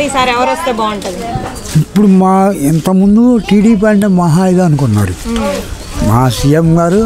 ఈసారి ఎవరు వస్తే బాగుంటుంది ఇప్పుడు మా ఇంతకుముందు టీడీపీ అంటే మహా ఇది అనుకున్నారు మా సీఎం గారు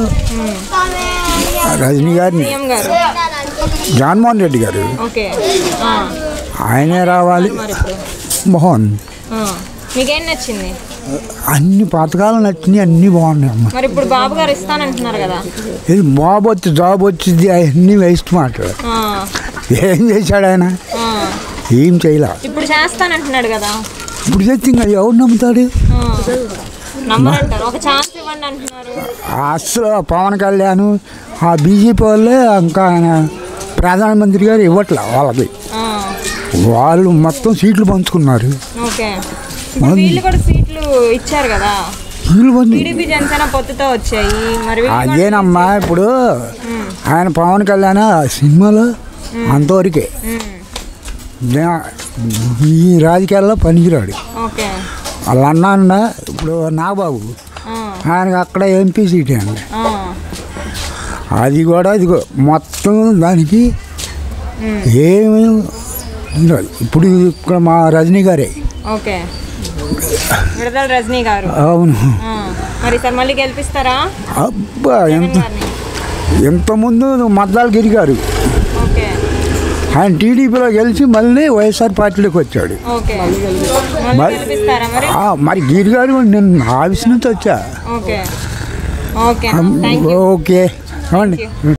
రజనీ గారిని సీఎం గారు జగన్మోహన్ రెడ్డి గారు ఓకే ఆ, ఆయనే రావాలి మరి ఇప్పుడు బాగుంది ఆ, మీకేం నచ్చింది అన్ని పథకాలు నచ్చినాయి అన్నీ బాగున్నాయి అమ్మ మరి ఇప్పుడు బాబు గారు ఇస్తానంటున్నారు కదా ఇది బాబు వచ్చి జాబ్ వచ్చింది అవన్నీ వేస్ట్ మాటలు ఆ, ఏం చేశాడు ఆయన ఆ. ఏం చేయలే ఇప్పుడు చేస్తానంటున్నాడు కదా ఇప్పుడు చేస్తే ఇంకా ఎవరు నమ్ముతాడు ఆ. నమ్మరంటారు ఒక ఛాన్స్ ఇవ్వండి అంటున్నారు అసలు పవన్ కళ్యాణ్ ఆ బీజేపీ వాళ్ళే ఇంకా ఆయన ప్రధానమంత్రి గారు ఇవ్వట్లే వాళ్ళకి ఆ, వాళ్ళు మొత్తం సీట్లు పంచుకున్నారు ఓకే ఇప్పుడు వీళ్ళు కూడా సీట్లు ఇచ్చారు కదా వీళ్ళు పంచి టీడీపీ జనసేన పొత్తుతో వచ్చాయి మరి వీళ్ళు కూడా- అదేనమ్మా ఇప్పుడు ఆయన పవన్ కళ్యాణ్ ఆ సినిమాలో అంతవరకే ఉమ్, దే- ఈ రాజకీయాల్లో పనికిరాడు ఓకే వాళ్ళ అన్న అన్న ఇప్పుడు నాగబాబు ఆ, ఆయనకి అక్కడ ఎంపీ సీట్ అండి ఆ, అది కూడా ఇదిగో మొత్తం దానికి ఉమ్, ఏమి ఉండదు. ఇప్పుడు ఇక్కడ మా రజనీ గారే ఓకే విడుదల రజనీ గారు అవును ఆ, మరి సార్ మళ్ళీ గెలిపిస్తారా అబ్బా జగన్ ఎంత గారిని ఎంతమంది మద్దాలు గిరిగారు ఓకే ఆయన టీడీపీలో గెలిచి మళ్ళీ వైఎస్ఆర్ పార్టీలోకి వచ్చాడు ఓకే మళ్ళీ మరి- గెలిపిస్తారా మరి ఆ, మరి గిరి గారు నేను ఆఫీస్ నుంచి వచ్చా okay okay thank you okay ఏమండి